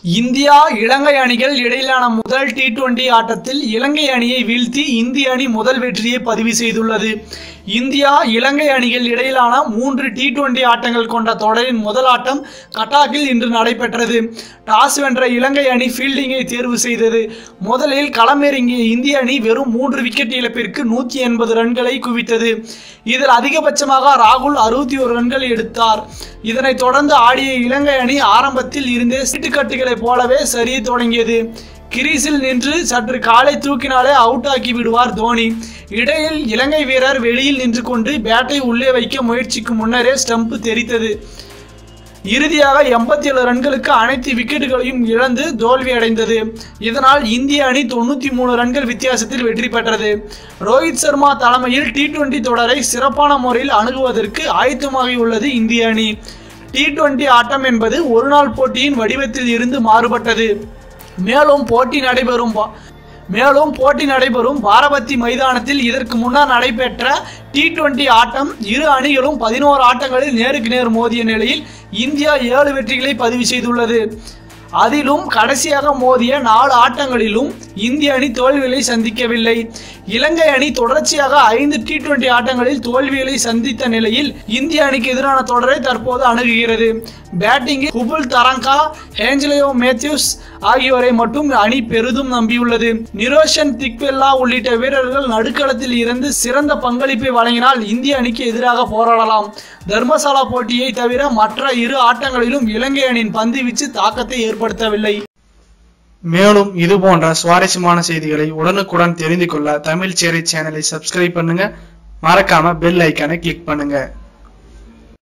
India இலங்கை அணிகள் இடையிலான முதல் டி டுவெண்டி ஆட்டத்தில் இலங்கை அணியை வீழ்த்தி இந்திய அணி முதல் வெற்றியை பதிவு செய்துள்ளது இந்தியா இலங்கை அணிகள் இடையிலான மூன்று டி டுவெண்டி ஆட்டங்கள் கொண்ட தொடரின் முதல் ஆட்டம் கட்டாக்கில் இன்று நடைபெற்றது டாஸ் வென்ற இலங்கை அணி ஃபீல்டிங்கை தேர்வு செய்தது முதலில் களமிறங்கிய இந்திய அணி வெறும் மூன்று விக்கெட் இழப்பிற்கு நூற்றி எண்பது ரன்களை குவித்தது இதில் அதிகபட்சமாக ராகுல் அறுபத்தி ஒரு ரன்கள் எடுத்தார் இதனைத் தொடர்ந்து ஆடிய இலங்கை அணி ஆரம்பத்தில் இருந்தே சீட்டுக்கட்டுகளைப் போலவே சரிய தொடங்கியது கிரீஸில் நின்று சற்று காலை தூக்கினாலே அவுட் ஆக்கி விடுவார் தோனி இடையில் இலங்கை வீரர் வெளியில் நின்று கொண்டு பேட்டை உள்ளே வைக்க முயற்சிக்கும் முன்னரே ஸ்டம்ப் தெரித்தது இறுதியாக எண்பத்தி ஏழு ரன்களுக்கு அனைத்து விக்கெட்டுகளையும் இழந்து தோல்வியடைந்தது இதனால் இந்திய அணி தொண்ணூற்றி மூணு ரன்கள் வித்தியாசத்தில் வெற்றி பெற்றது ரோஹித் சர்மா தலைமையில் டி டுவெண்டி தொடரை சிறப்பான முறையில் அணுகுவதற்கு ஆயத்தமாகியுள்ளது இந்திய அணி டி டுவெண்டி ஆட்டம் என்பது ஒருநாள் போட்டியின் வடிவத்தில் இருந்து மாறுபட்டது மேலும் போட்டி நடைபெறும் பா- மேலும் போட்டி நடைபெறும் பாரபத்தி மைதானத்தில் இதற்கு முன்னர் நடைபெற்ற டி டுவெண்டி ஆட்டம் இரு அணிகளும் பதினோரு ஆட்டங்களில் நேருக்கு நேர் மோதிய நிலையில் இந்தியா ஏழு வெற்றிகளை பதிவு செய்துள்ளது அதிலும் கடைசியாக மோதிய நாலு ஆட்டங்களிலும் இந்திய அணி தோல்விகளை சந்திக்கவில்லை இலங்கை அணி தொடர்ச்சியாக ஐந்து டி டுவெண்டி ஆட்டங்களில் தோல்விகளை சந்தித்த நிலையில் இந்திய அணிக்கு எதிரான தொடரை தற்போது அணுகுகிறது பேட்டிங்கில் குபுல் தரங்கா ஹேஞ்சலியோ மேத்யூஸ் ஆகியோரை மட்டும் அணி பெரிதும் நம்பியுள்ளது நிரோஷன் திக்வெல்லா உள்ளிட்ட வீரர்கள் நடுக்களத்தில் இருந்து சிறந்த பங்களிப்பை வழங்கினால் இந்திய அணிக்கு எதிராக போராடலாம் தர்மசாலா போட்டியை தவிர மற்ற இரு ஆட்டங்களிலும் இலங்கை அணியின் பந்து வீச்சு தாக்கத்தை ஏற்படுத்தவில்லை மேலும் இது போன்ற சுவாரஸ்யமான செய்திகளை உடனுக்குடன் தெரிந்து கொள்ள தமிழ் சேரை சேனலை சப்ஸ்கிரைப் பண்ணுங்க மறக்காம பெல் ஐக்கானை கிளிக் பண்ணுங்க